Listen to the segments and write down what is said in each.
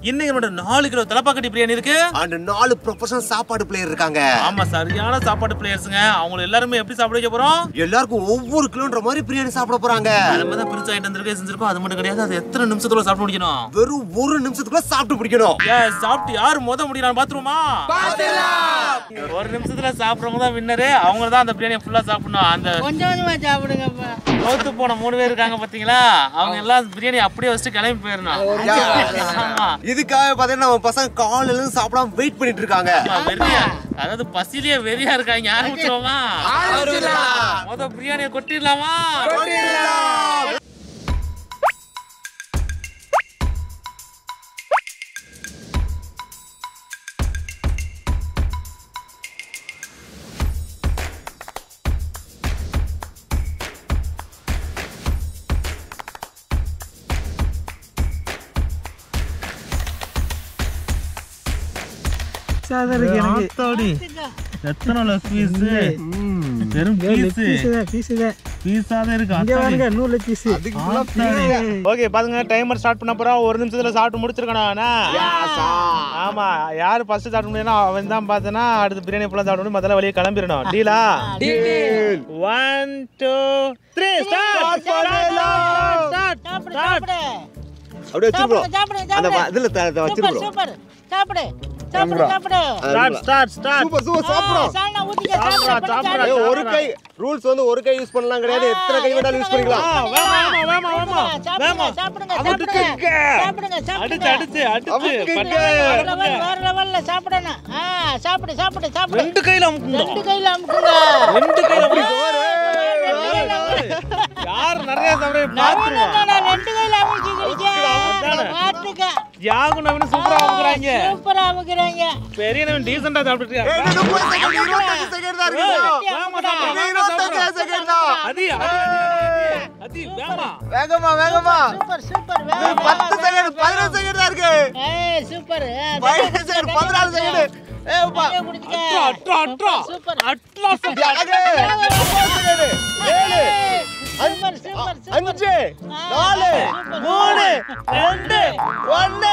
இன்னைக்கு மட்டும் நாலு கிலோ தலப்பாக்கட்டி பிரியாணி இருக்கு அந்த நாலு ப்ரொஃபஷனல் சாப்பாடு பிளேயர் இருக்காங்க ஆமா சரியான சாப்பாடு பிளேயர்ஸுங்க அவங்க எல்லாருமே எப்படி சாப்பிட வைக்க போறோம் எல்லாருக்கும் ஒவ்வொரு கிலோன்ற மாதிரி பிரியாணி சாப்பிட போறாங்க நம்ம தான் பிரிச்சு ஐட்டம் இருக்கு செஞ்சிருக்கோம் அது மட்டும் கிடையாது அது எத்தனை நிமிஷத்துல சாப்பிட முடிக்கணும் வெறும் ஒரு நிமிஷத்துக்குள்ள சாப்பிட்டு முடிக்கணும் ஏ சாப்பிட்டு யாரு முத முடியலாம் பாத்துருமா ஒரு நிமிஷத்துல சாப்பிடுறவங்க தான் வின்னரு அவங்க தான் அந்த பிரியாணி ஃபுல்லா சாப்பிடணும் அந்த கொஞ்சம் கொஞ்சமா சாப்பிடுங்கப்பா தோத்து போன மூணு பேர் இருக்காங்க பாத்தீங்களா அவங்க எல்லாம் பிரியாணி அப்படியே வச்சுட்டு கிளம்பி போயிடணும் ஆமா இதுக்காக பாத்தீங்கன்னா நம்ம பசங்க காலையில இருந்து சாப்பிடாம வெயிட் பண்ணிட்டு இருக்காங்க ஆமா, வெறியா அதாவது பசிலேயே வெறியா இருக்காங்க ஆரம்பிச்சிருவோமா முத பிரியாணியை கொட்டிடலாமா ஆத்தாடி எத்தனை லெக் பீஸ் வெறும் பீஸ் பீஸா தான் இருக்கு ஆத்தாடி. ஓகே பாருங்க டைமர் ஸ்டார்ட் பண்ண போறோம் ஒரு நிமிஷத்துல சாப்பிட்டு முடிச்சிருக்கணும் ஆமா யாரு ஃபர்ஸ்ட் சாப்பிட முடியும்னா அவன் தான் பார்த்தனா அடுத்து பிரியாணி ஃபுல்லா சாப்பிட முடியும் முதல்ல வெளியே கிளம்பிடணும் டீலா ஒன் டூ த்ரீ ஸ்டார்ட் சாப்பிடு சாப்பிடு அப்படியே வச்சிருக்கோம் சாப்பிடு அந்த சாப்பிடு வ- இதுல த- த- சூப்பர் வச்சிருக்கோம் சூப்பர் சாப்பிடு சாப்பிடு சாப்பிடு start start start super super சாப்பிடும் சால்னா ஊத்திக்க சாப்பிடுறா, சாப்பிடு சாப்பிடுறா. ஏய், ஒரு கை ரூல்ஸ் வந்து ஒரு கை யூஸ் பண்ணலாம் கிடையாது எத்தனை கை வேணாலும் யூஸ் பண்ணிக்கலாம் வேமா வேமா வேமா வேமா சாப்பிடுங்க அவனுக்கு சாப்பிடுங்க சாப்பிடுங்க அடிச்சு சாப்பிடுங்க அடிச்சு அடிச்சு அவனுக்கு பட்டு. வேற லெவல் வேற லெவல்ல சாப்பிடணும் ஆ சாப்பிடு சாப்பிடு சாப்பிடு ரெண்டு கையில அமுக்குங்க ரெண்டு கையில அமுக்குங்க ரெண்டு கையில அமுக்குங்க. வேற level. யார் நிறைய சாப்பிடுற நவீன பாத்துருவா அண்ணா, ரெண்டு கையில அமுக்கிக்கிறீங்க அதானே. பாத்துக்க யாகு நவீன சூப்பரா அமுக்குறாங்க சூப்பரா அமுக்குறாங்க பெரிய நவீன் டீசெண்டா சாப்பிட்டுட்டு ஏய், இன்னும் முப்பது second, இருபத்தஞ்சு second தான் இருக்கு. வேகமா சாப்பிடு, வேகமா இருபத்தஞ்சு சாப்பிடு. second தான். அதி அதி, அதி, அதி வேகமா வேகமா வேகமா சூப்பர் சூப்பர் வேற ஏய், பத்து செகண்ட் பதினஞ்சு செகண்ட் தான் இருக்கு ஏய் சூப்பர் பதினஞ்சு செகண்ட் பதினாலு செகண்ட் ஏய் பா அட்ரா அட்ரா அட்ரா சூப்பர் அட்ரா யாரு? ஒன்பது second. ஏழு சூப்பர் சூப்பர் சூப்பர் அஞ்சு நாலு மூணு ரெண்டு ஒன்னு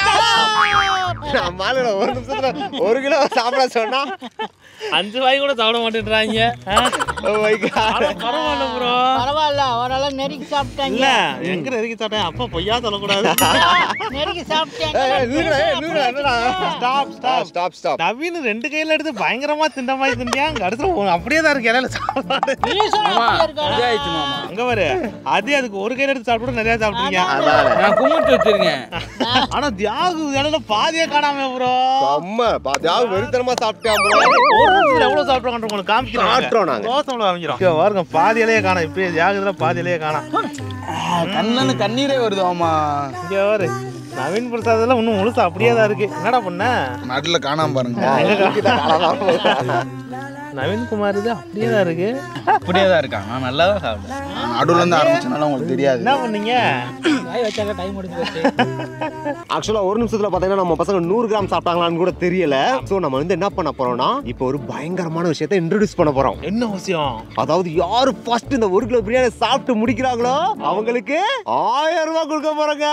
நம்மளால ஒரு நிமிஷத்துல ஒரு கிலோ சாப்பிட சொன்னா அஞ்சு வாய் கூட சாப்பிட மாட்டேன்றாங்க Oh my God. பரவாயில்ல ப்ரோ பரவாயில்ல ஓரளவு நெருக்கி சாப்பிட்டாங்க இல்ல எங்க நெருக்கி சாப்பிட்டேன் அப்பா பொய்யா சொல்லக்கூடாது நெருக்கி ஏய், சாப்பிட்டாங்க ஏய், நில்லுடா, ஏய், நில்லுடா, என்னடா? Stop stop Stop, stop. Naveen ரெண்டு கையில எடுத்து பயங்கரமா திண்ட மாதிரி திண்டியாங்க அடுத்து அப்படியே தான் இருக்கு இலையில சாப்பாடு ஈஸ்வரன் அப்படியே இருக்காரா? அங்க பாரு அது அதுக்கு ஒரு கையில எடுத்து சாப்பிட்டு நிறைய சாப்பிட்டுருக்கீங்க அதானே. நான் கும்பிட்டு வச்சிருக்கேன் ஆனா தியாகு இடையில பாதியே காணாம ப்ரோ செம்ம. பாத்தியாவது வெறித்தனமா சாப்பிட்டான் bro. ஒரு நிமிஷத்துல எவ்வளவு சாப்பிட்றாங்க உங்களுக்கு காமிக்கிறோம் காட்டுறோம் நாங்க. தோசை எவ்வளவு காமிக்கிறோம் இங்க பாருங்க பாதி இலையே காணோம் இப்பயே தியாகுதுல பாதி இலையே காணோம் கண்ணனு கண்ணீரே வருது ஆமா இங்க பாரு நவீன் பிரசாத் எல்லாம் இன்னும் முழுசா அப்படியே தான் இருக்கு என்னடா பண்ண நடுல காணாம பாருங்க நவீன் குமார் இது அப்படியே தான் இருக்கு அப்படியே தான் இருக்கான் நான் நல்லா தான் சாப்பிட்டேன் நடுவுல இருந்து ஆரம்பிச்சனால உங்களுக்கு தெரியாது என்ன பண்ணீங்க ஆக்சுவலா ஒரு நிமிஷத்துல பாத்தீங்கன்னா நம்ம பசங்க நூறு கிராம் சாப்பிட்டாங்களான்னு கூட தெரியல சோ நம்ம வந்து என்ன பண்ண போறோம்னா இப்போ ஒரு பயங்கரமான விஷயத்தை இன்ட்ரோடியூஸ் பண்ண போறோம் என்ன விஷயம் அதாவது யாரு ஃபர்ஸ்ட் இந்த ஒரு கிலோ பிரியாணி சாப்பிட்டு முடிக்கிறாங்களோ அவங்களுக்கு ஆயிரம் ரூபாய் கொடுக்க போறாங்க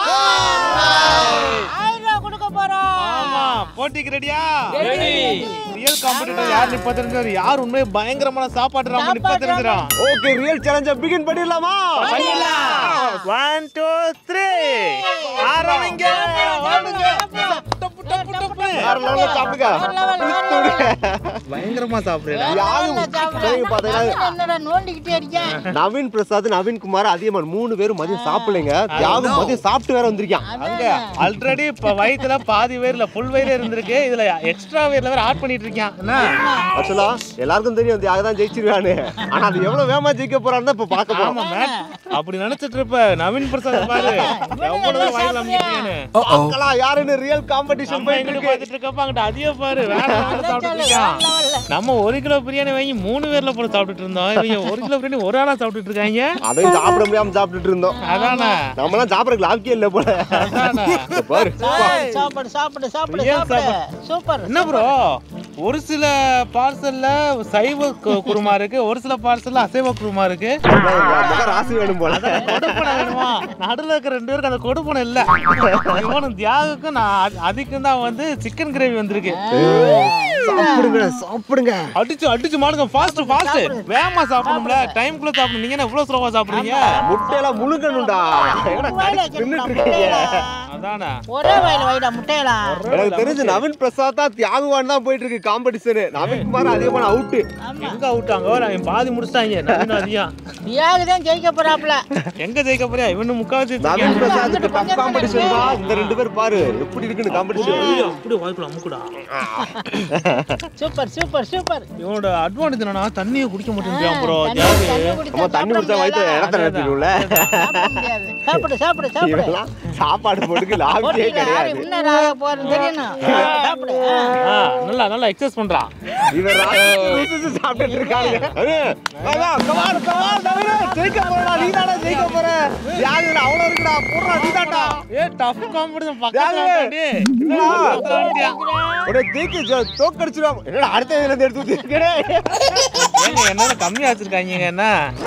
ஆயிரம் ரூபாய் கொடுக்க போறோம் ஆமா போட்டிக்கு ரெடியா ரியல் காம்படிட்டர் யார் நிப்பா தெரிஞ்சவர் யார் உண்மையை பயங்கரமான சாப்பாடு ராம நிப்பா தெரிஞ்சிடும் ஓகே ரியல் சேலஞ்ச பிகின் பண்ணிடலாமா ஒன் டூ த்ரீ ஆரம்பிங்க ஓடுங்க டப்பு டப்பு டப்பு வேற level ல சாப்பிடுங்க பயங்கரமா சாப்பிடுறேன் யாரு சரி, பாத்தீங்கன்னா என்னடா நோண்டிக்கிட்டே இருக்கேன் நவீன் பிரசாத் நவீன் குமார் அதியமான் மூணு பேரும் மதியம் சாப்பிடலைங்க தியாகம் மதியம் சாப்பிட்டு வேற வந்திருக்கான் அங்க ஆல்ரெடி இப்ப வயித்துல பாதி வயிறுல ஃபுல் வயிறு இருந்திருக்கு இதுல எக்ஸ்ட்ரா வயிறுல வேற ஆட் பண்ணிட்டு இருக்கான் என்ன ஆக்சுவலா எல்லாருக்கும் தெரியும் தியாக தான் ஜெயிச்சிருவான்னு ஆனா அது எவ்வளவு வேகமா ஜெயிக்க போறான்னு இப்ப பார்க்க போறோம் ஆமா மேட் அப்படி நினைச்சிட்டு இருப்ப நவீன் பிரசாத் பாரு எவ்வளவு வயிறுல அமிக்கிட்டீங்கன்னு பார்க்கலாம் யாருன்னு ரியல் காம்படிஷன் நம்ம போயிட்டு எங்க இருக்கு பாத்துட்டு இருக்கப்ப அங்கிட்ட அதிக பாரு வேற level ல சாப்பிட்டுட்டு இருக்கான் நம்ம ஒரு கிலோ பிரியாணி வாங்கி மூணு பேர்ல போட்டு சாப்பிட்டுட்டு இருந்தோம் இவங்க ஒரு கிலோ பிரியாணி ஒரு ஆளா சாப்பிட்டுட்டு இருக்காங்க அதையும் சாப்பிட முடியாம சாப்பிட்டுட்டு இருந்தோம் அதானே நம்மலாம் சாப்பிடறதுக்கு லாக்கியே இல்ல போல அதானே இங்க பாரு சாப்பிடு சாப்பிடு சாப்பிடு Real சாப்பிடு சூப்பர் என்ன ப்ரோ ஒரு சில பார்சல்ல சைவ கு- குருமா இருக்கு ஒரு சில பார்சல்ல அசைவ குருமா இருக்கு முக ராசி வேணும் போல கொடுப்பனை வேணுமா நடுவில் இருக்கிற ரெண்டு பேருக்கு அந்த கொடுப்பனை இல்ல இவனும் தியாகுக்கும் நான் அ- அதுக்கும் தான் வந்து சிக்கன் கிரேவி வந்திருக்கு சாப்பிடுங்க சாப்பிடுங்க அடிச்சு அடிச்சு மாடுங்க ஃபாஸ்ட் ஃபாஸ்ட் வேகமா சாப்பிடணும்ல டைம்குள்ள சாப்பிடணும் நீங்க என்ன இவ்வளவு ஸ்லோவா சாப்பிடுறீங்க முட்டையெல்லாம் முழுங்கணும்டா என்னடா வாயில கடிச்சு தின்னுட்டு வைக்கணும்டா, இருக்கீங்க முட்டையெல்லாம். அதானே ஒரே வயல வைடா முட்டையலாம் எனக்கு தெரிஞ்சு நவீன் பிரசாத் தான் தியாகுவான் தான் போயிட்டு இருக்கு காம்படிஷன் நவீன் குமார் அதிகமான அவுட்டு எங்க அவுட்டாங்க அவன் பாதி முடிச்சிட்டாங்க நவீன அதிகம் தியாகு தான் ஜெயிக்க போறாப்ல எங்க ஜெயிக்க போறியா இவனு முக்காவாசி நவீன் ஜெயிக்க பிரசாத்துக்கு டஃப் காம்படிஷன் தான் இந்த ரெண்டு பேர் பாரு எப்படி இருக்குன்னு காம்படிஷன் அப்படி வாய்க்குள்ள அமுக்குடா சூப்பர் சூப்பர் சூப்பர் இவனோட அட்வான்டேஜ் என்னன்னா தண்ணியை குடிக்க மாட்டேங்கிறான் ப்ரோ தண்ணி- தியாகு தண்ணி குடிச்சா நம்ம தண்ணி சாப்பிட குடிச்சா வயிற்று முடியாதா? இடத்த நிறுத்திடும்ல சாப்பிட முடியாது. சாப்பிடு சாப்பிடு சாப்பிடு இவெல்லாம் சாப்பாடு போட்டுக்கு லாபே போட்டியில யாரு கிடையாது winner ஆக போறதுன்னு தெரியணும் சாப்பிடு ஆ. ஆ, நல்லா நல்லா எக்ஸசைஸ் பண்றான் இவன் ராத்திரி சாப்பிட்டுட்டு இருக்காங்க அரு, அதான், come on, come on, Naveen, ஜெயிக்க போறடா, நீதான்டா ஜெயிக்க போற. தியாகுடா, அவ்வளவு இருக்குடா, போடுறா, நீதான்டா. ஏ டஃப் காம்படிஷன் தியாகு, என்னடா? பக்கத்துல உன்னை ஜெயிக்க ஜெ- தோக்கடிச்சிருவாங்க. என்னடா, அடுத்த இதுல இருந்து எடுத்து ஊத்திருக்கேனே. ஏங்க என்ன கம்மியா வச்சிருக்காங்க என்ன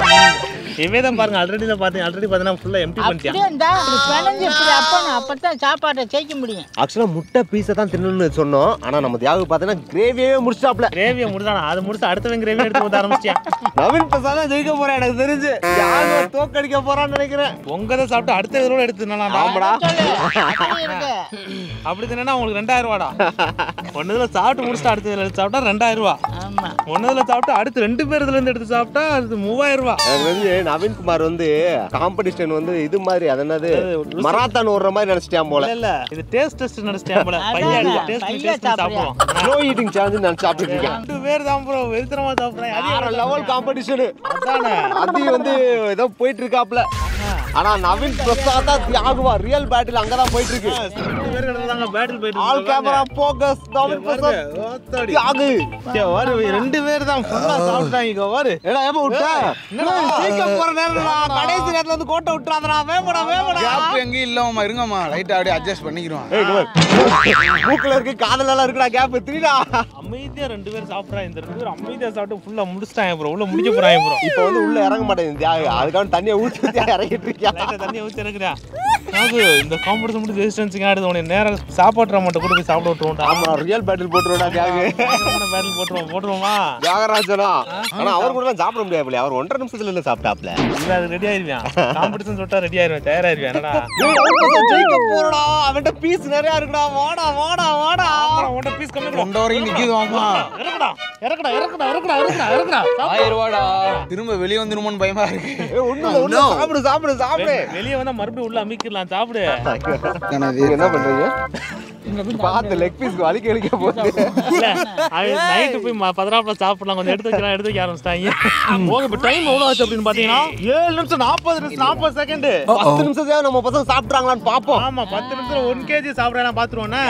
இவே தான் பாருங்க ஆல்ரெடி தான் பார்த்தேன் ஆல்ரெடி பார்த்தீங்கன்னா ஃபுல்லா எம்டி பண்ணிட்டான் அப்படியே இருந்தா இப்படி பிணைஞ்சு இப்படி அப்பணும் அப்பதான் சாப்பாட்டை ஜெயிக்க முடியும் ஆக்சுவலா முட்டை பீஸை தான் தின்னணும்னு சொன்னோம் ஆனா நம்ம தியாகு பார்த்தீங்கன்னா கிரேவியே முடிச்சிட்டாப்ல கிரேவியை முடிச்சானா அது முடிச்சு அடுத்தவன் கிரேவி எடுத்து ஊத்த ஆரம்பிச்சிட்டான் நவீன் பிரசாத் தான் ஜெயிக்க போறேன் எனக்கு தெரிஞ்சு தியாகு தோக்கடிக்க போறான்னு நினைக்கிறேன் உங்கதை சாப்பிட்டு அடுத்த இதோட எடுத்து தின்னலாம்டா. ஆமாடா சொல்லு அப்படி இருக்கு அப்படி தின்னா உங்களுக்கு ரெண்டாயிரம் ரூபாடா ஒன்னுதுல சாப்பிட்டு முடிச்சுட்டு அடுத்த இதுல எடுத்து சாப்பிட்டா ரெண்டாயிரம் ரூபா ஆமா ஒன்னுதுல சாப்பிட்டு அடுத்து ரெண்டு பேர் இதுல இருந்து எடுத்து சாப்பிட்டா அது மூவாயிரம் ரூபா எனக்கு வந்து நவீன்குமார் வந்து காம்படிஷன் வந்து இது மாதிரி அது என்னது மராத்தான் ஓடுற மாதிரி நினைச்சிட்டான் போல இல்ல இல்ல இது டேஸ்ட் டெஸ்ட் நினைச்சிட்டேன் போல அதான், பையன் பையன் டேஸ்ட் டேஸ்ட் சாப்பிடுறியா? சாப்பிடுவோம் ஸ்லோ ஈட்டிங் சேலஞ்சு நினைச்சு சாப்பிட்டு இருக்கேன் ரெண்டு பேர் தான் ப்ரோ வெறித்தனமா சாப்பிடுறேன் அது வேற லெவல் காம்படிஷன் அதானே அது வந்து ஏதோ போயிட்டு இருக்காப்ல ஆனா நவீன் பிரசாத் தான் தியாகுவா ரியல் பேட்டில் அங்கதான் போயிட்டு இருக்கு ரெண்டு பேர் கிடந்தாங்க பேட்டில் போயிட்டு ஆல் இருக்காங்க. கேமரா போக்கஸ் நவீன் பிரசாத் பாருங்க, ஓத்தாடி. தியாகு சே, வாரு, ரெண்டு பேர் தான் ஃபுல்லா சாப்பிட்டாங்க இங்க வாரு ஏடா ஏமா விட்ட என்னடா ஜெயிக்க போற நேரம்டா கடைசி நேரத்துல வந்து கோட்டை விட்டுறாதடா வேமடா வேமடா கேப் எங்கேயும் இல்லமாம்மா இருங்கம்மா லைட்டா அப்படியே அட்ஜஸ்ட் பண்ணிக்கிறோம் ஏய் இங்க பாரு. மூக்குல இருக்கு காதுல எல்லாம் இருக்குடா கேப் திரிடா அமைதியா ரெண்டு பேர் சாப்பிடுறாங்க இந்த ரெண்டு பேரும் அமைதியா சாப்பிட்டு ஃபுல்லா முடிச்சிட்டாங்க ப்ரோ உள்ள முடிக்க போறாங்க ப்ரோ இப்போ வந்து உள்ள இறங்க மாட்டேங்குது தியாகு அதுக்காக தண்ணியை ஊத்தி ஊத்தி இறங்கிட்டு இருக்கியா லைட்டா தண்ணியை ஊத்தி இருக்கிறேன் அது இந்த காம்படிஷன் முடிச்சு ரெசிஸ்டன்ஸுக்கு ஆடுது உனக்கு நேரம் சாப்பாட்டுற மட்டும் கூட போய் சாப்பிட விட்டுருவோம்டா ஆமா ரியல் பேட்டில் போட்டுருடா தியாகு பேட்டில் போட்டுருவோம் போட்டுருவோமா தியாகராஜனா ஆனா அவர் கூட எல்லாம் சாப்பிட முடியாது அவர் ஒன்றரை நிமிஷத்துல இல்ல சாப்பிட்டாப்ல இவன் அது ரெடி ஆயிருவான் காம்படிஷன் சொல்லிட்டா ரெடி ஆயிருவேன் தயாராயிருவேன் என்னடா ஏய், அவன் ஜெயிக்க போறடா அவன்கிட்ட பீஸ் நிறைய இருக்குடா வாடா வாடா வாடா உன்ட பீஸ் கம்மி ப்ரோ கொண்ட வரைக்கும் நிக்குதுவாமா இறக்குடா இறக்குடா இறக்குடா இறக்குடா இறக்குடா இறக்குடா ஆயிரம் ரூபாடா திரும்ப வெளியே வந்துருமோன்னு பயமா இருக்கு ஏய், ஒண்ணும் இல்ல, ஒண்ணும் இல்ல. சாப்பிடு சாப்பிடு சாப்பிடு வெளியே வந்தா மறுபடியும் உள்ள அமைக்கலாம் சாப்பிடு நீங்க என்ன பண்றீங்க பார்த்து லெக் பீஸ் வலிக்க வலிக்க போகுது இல்ல நைட்டு போய் ம- பதினாப்புல சாப்பிடலாம் கொஞ்சம் எடுத்து வைக்கலாம் எடுத்து வைக்க ஆரம்பிச்சிட்டாங்க போக இப்போ டைம் எவ்வளோ ஆச்சு அப்படின்னு பார்த்தீங்கன்னா ஏழு நிமிஷம் நாற்பது நிமிஷம் நாற்பது செகண்ட் பத்து நிமிஷத்தையாவது நம்ம பசங்க சாப்பிட்றாங்களான்னு பாப்போம் ஆமா பத்து நிமிஷத்துல ஒன் கேஜி சாப்பிடலாம் பாத்துருவோண்ணே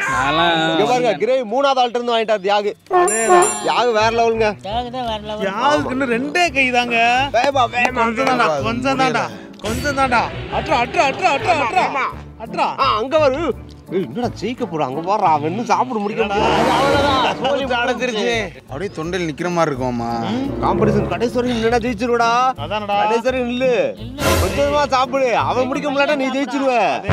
இங்க பாருங்க கிரேவி மூணாவது ஆள்கிட்ட இருந்து வாங்கிட்டா தியாகு தியாகு வேற லெவலுங்க தியாகு தான் வேற level. யாருக்கு இன்னும் ரெண்டே கை தாங்க வேமா வேமா கொஞ்சம் தான்டா கொஞ்சம் தான்டா கொஞ்சம் தான்டா அட்ரா அட்ரா அட்ரா அட்ரா அட்ரா அட்ரா ஆ அங்க வரு ஏய், என்னடா ஜெயிக்க போறான் அங்க போறா அவன் இன்னும் சாப்பிட முடியல அடைச்சிருச்சு அப்படியே தொண்டையில் நிக்கிற மாதிரி இருக்கும்மா காம்படிஷன் கடைசி வரைக்கும் இல்லடா ஜெயிச்சிருவடா அதானடா கடைசி வரைக்கும் இல்ல கொஞ்சமா சாப்பிடு அவன் முடிக்க முடியாட்டா நீ ஜெயிச்சிருவ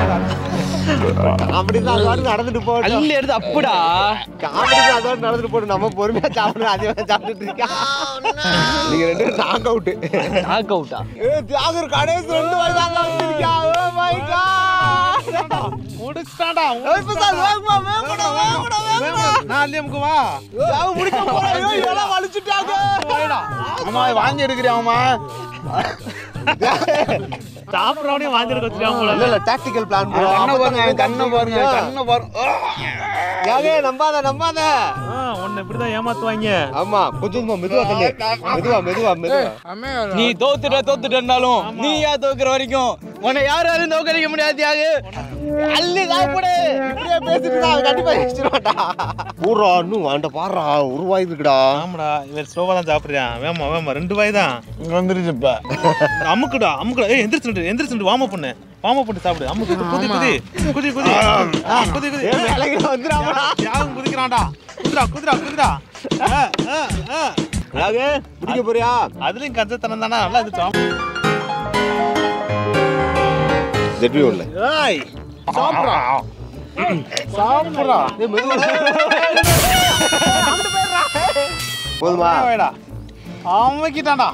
அப்படிதான் அது வாட்டுக்கு நடந்துட்டு போகட்டும் அள்ளி எடுத்து அப்புடா காமெடிக்கு அதோட நடந்துட்டு போட்டு நம்ம பொறுமையா சாப்பிடுறோம் அதே மாதிரி சாப்பிட்டுட்டு இருக்கா நீங்க ரெண்டு பேரும் நாக் அவுட் நாக் அவுட்டா ஏ தியாகர் கடைசி ரெண்டு வாய் தாங்க வச்சிருக்கியா ஓ மை காட் முடிச்சிட்டாடா வேகமா வேகமா வேகமா வேகமா நான் அல்லியமுக்கு வா தியாகு முடிக்க போறாங்க இதெல்லாம் வலிச்சிட்டாங்க ஆமா வாங்கி எடுக்கிறியாமா சாப்பிட்றவனே வாந்திருக்க வச்சிருக்காங்க போல இல்ல இல்ல டாக்டிக்கல் பிளான் கண்ணை பாருங்க கண்ணை பாருங்க கண்ணை பாருங்க தியாகே நம்பாத நம்பாத ஆ, உன்னை இப்படிதான் ஏமாத்துவாங்க ஆமா கொஞ்சம் மெதுவா தள்ளு மெதுவா மெதுவா மெதுவா நீ தோத்துட்ட தோத்துட்டனாலும் நீ ஏன் தோக்குற வரைக்கும் உன்னை யாராலும் தோக்கடிக்க முடியாது தியாகு அள்ளி சாப்பிடு இப்படியே பேசிட்டு இருந்தா அவன் கண்டிப்பா ஜெயிச்சிருவான்டா பூரா இன்னும் அவன்கிட்ட பாடுறா ஒரு வாய் இருக்குடா ஆமாடா இவர் ஸ்லோவா தான் சாப்பிடுறான் வேமா வேமா ரெண்டு வாய் தான் வந்துருச்சு இப்ப அமுக்குடா அமுக்குடா ஏய் எந்திரிச்சு எந்திரிச்சு வாம பண்ணு வாம பண்ணி சாப்பிடு அமுக்கு குதி குதி குதி குதி ஆ, குதி குதி ஏய், வேலைக்கு வந்துடாமடா யாரும் குதிக்கிறான் குதிராண்டா குதிரா குதிரா குதிரா ஆ, ஆ, ஆ. அழகு பிடிக்க போறியா அதுலயும் கஞ்சத்தனம் தானே நல்லா இருந்துச்சோம் ஜெட்வி ஒண்ணு ஏய் சாப்பிடா சாப்பிடா போதுமா வேடா அவங்கிட்டான்டா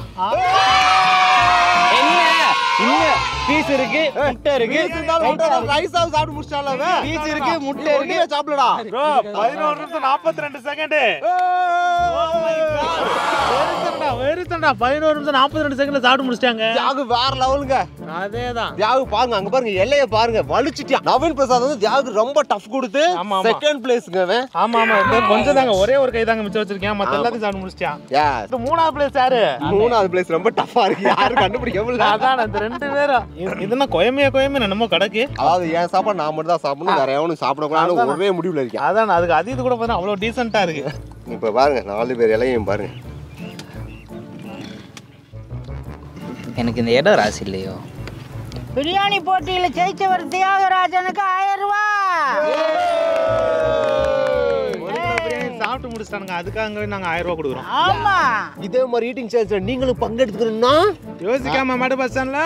என்ன இன்னும் பீஸ் இருக்கு முட்டை இருக்கு ரைஸாவது சாப்பிட்டு முடிச்சிட்டால அவன். பீஸ் இருக்கு முட்டை இருக்கு ஒண்ணுமே சாப்பிடலடா ப்ரோ பதினோரு நிமிஷம் நாற்பத்தி ரெண்டு செகண்ட் வெறுத்தண்டா பதினோரு நிமிஷம் நாற்பத்தி ரெண்டு செகண்ட்ல சாப்பிட்டு முடிச்சிட்டாங்க தியாகு வேற லெவலுங்க அதேதான் தியாகு பாருங்க அங்க பாருங்க எல்லைய பாருங்க வலிச்சிட்டியா நவீன் பிரசாத் வந்து தியாகு ரொம்ப டஃப் கொடுத்து ஆமா, ஆமா. செகண்ட் பிளேஸ்ங்க அவன் ஆமா ஆமா இந்த கொஞ்சம் தாங்க ஒரே ஒரு கை தாங்க மிச்சம் வச்சிருக்கேன் மத்த எல்லாத்தையும் சாப்பிட்டு முடிச்சிட்டான் Yes. இந்த மூணாவது பிளேஸ் யாரு மூணாவது பிளேஸ் ரொம்ப டஃப்பா இருக்கு யாரும் கண்டுபிடிக்க முடியல அதான் அந்த ரெண்டு பேரும் இது- இது என்ன கொயமையா கொயமே நம்ம கிடக்கு அதாவது என் சாப்பாடு நான் மட்டும் தான் சாப்பிடணும் வேற எவனும் சாப்பிடக்கூடாது ஒரே முடிவுல இருக்கேன் அதான் அதுக்கு அது இது கூட பார்த்தா அவ்வளோ டீசெண்டா இருக்கு இப்ப பாருங்க நாலு பேர் இலையும் பாருங்க எனக்கு இந்த இடம் ராசி இல்லையோ பிரியாணி போட்டியில் ஜெயிச்சவர் தியாகராஜனுக்கு ஆயிரம் ரூபாய் ஒரு கிலோ பிரியாணி சாப்பிட்டு முடிச்சிட்டானுங்க அதுக்காகவே நாங்க ஆயிரம் ரூபாய் கொடுக்குறோம் ஆமா இதே மாதிரி ஈட்டிங் சேல்ஸ்ல நீங்களும் பங்கெடுத்துக்கணும்னா யோசிக்காம மடு பஸ் ஸ்டாண்ட்ல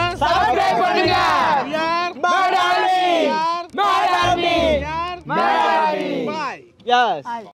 யார் மேடாலி! யார் மேடாலி! யார் மேடாலி! பாய் எஸ்